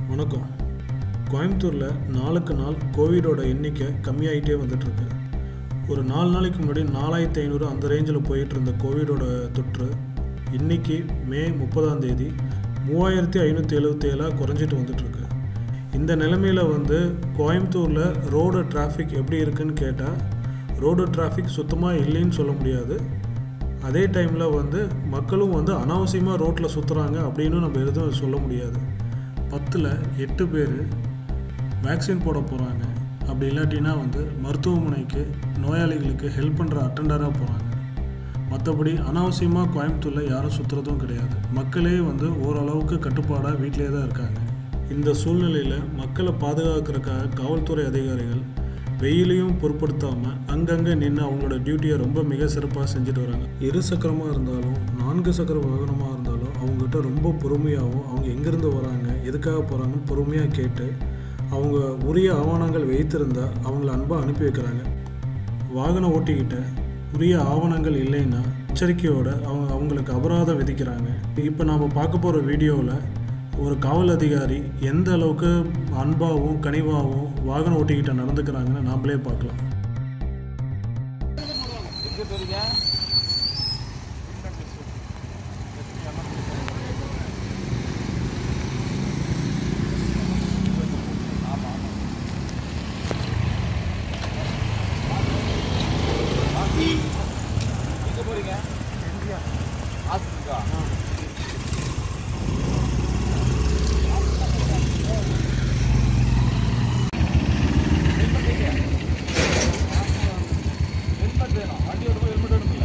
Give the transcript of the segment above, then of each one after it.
வணக்கம் கோயம்புத்தூரில் நாளுக்கு நாள் கோவிடோட எண்ணிக்கை கம்மியாயிட்டே வந்துட்டுருக்கு ஒரு நாலு நாளைக்கு முன்னாடி நாலாயிரத்தி ஐநூறு அந்த ரேஞ்சில் போயிட்டு இருந்த கோவிடோட தொற்று இன்னைக்கு மே முப்பதாம் தேதி மூவாயிரத்தி ஐநூற்றி எழுபத்தேழாக குறைஞ்சிட்டு வந்துட்டுருக்கு இந்த நிலைமையில் வந்து கோயம்புத்தூரில் ரோடு டிராஃபிக் எப்படி இருக்குன்னு கேட்டால் ரோடு டிராஃபிக் சுத்தமாக இல்லைன்னு சொல்ல முடியாது அதே டைமில் வந்து மக்களும் வந்து அனாவசியமாக ரோட்டில் சுற்றுறாங்க அப்படின்னு நம்ம எதுவும் சொல்ல முடியாது பத்தில் எட்டு பேர் வேக்சின் போட போகிறாங்க அப்படி இல்லாட்டினா வந்து மருத்துவமனைக்கு நோயாளிகளுக்கு ஹெல்ப் பண்ணுற அட்டெண்டராக போகிறாங்க மற்றபடி அனாவசியமாக கோயம்புத்தூரில் யாரும் சுற்றுறதும் கிடையாது மக்களே வந்து ஓரளவுக்கு கட்டுப்பாடாக வீட்டிலே தான் இருக்காங்க இந்த சூழ்நிலையில் மக்களை பாதுகாக்கிறதுக்காக காவல்துறை அதிகாரிகள் வெயிலையும் பொருட்படுத்தாமல் அங்கங்கே நின்று அவங்களோட டியூட்டியை ரொம்ப மிக சிறப்பாக செஞ்சுட்டு வராங்க இரு சக்கரமாக இருந்தாலும் நான்கு சக்கர வாகனமாக இருந்தாலும் அவங்ககிட்ட ரொம்ப பொறுமையாகவும் அவங்க எங்கேருந்து வராங்க எதுக்காக போகிறாங்கன்னு பொறுமையாக கேட்டு அவங்க உரிய ஆவணங்கள் வைத்திருந்தால் அவங்கள அன்பாக அனுப்பி வைக்கிறாங்க வாகன ஓட்டிக்கிட்ட உரிய ஆவணங்கள் இல்லைன்னா எச்சரிக்கையோட அவங்க அவங்களுக்கு அபராதம் விதிக்கிறாங்க இப்போ நாம் பார்க்க போகிற வீடியோவில் ஒரு காவல் அதிகாரி எந்த அளவுக்கு அன்பாகவும் கனிவாகவும் வாகன ஓட்டிக்கிட்ட நடந்துக்கிறாங்கன்னு நாமளே பார்க்கலாம் எங்கே போறீங்க எங்கே போறீங்க ஹாஸ்பிட்டலுக்கா ஹெல்மெட் வேணும் வண்டி ஓட்டும்போது ஹெல்மெட் வேணும்ல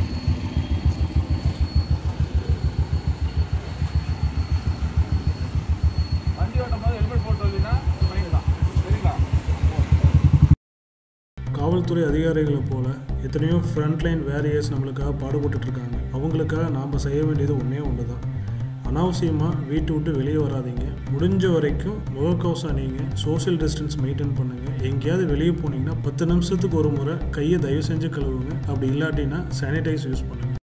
வண்டி ஓட்டும் போது ஹெல்மெட் போட்டு வரலைன்னா ஃபைன் தான் சரிங்களா காவல்துறை அதிகாரிகளை போல எத்தனையோ ஃப்ரண்ட்லைன் வேரியர்ஸ் நம்மளுக்காக பாடுபட்டுட்டு இருக்காங்க அவங்களுக்காக நாம் செய்ய வேண்டியது ஒன்றே ஒன்று தான் அனாவசியமாக வீட்டு விட்டு வெளியே வராதீங்க முடிஞ்ச வரைக்கும் முகக்கவசம் அணிங்க சோஷியல் டிஸ்டன்ஸ் மெயின்டைன் பண்ணுங்கள் எங்கேயாவது வெளியே போனீங்கன்னா பத்து நிமிஷத்துக்கு ஒரு முறை கையை தயவு செஞ்சு கழுவுங்க அப்படி இல்லாட்டினா சானிடைஸ் யூஸ் பண்ணுங்கள்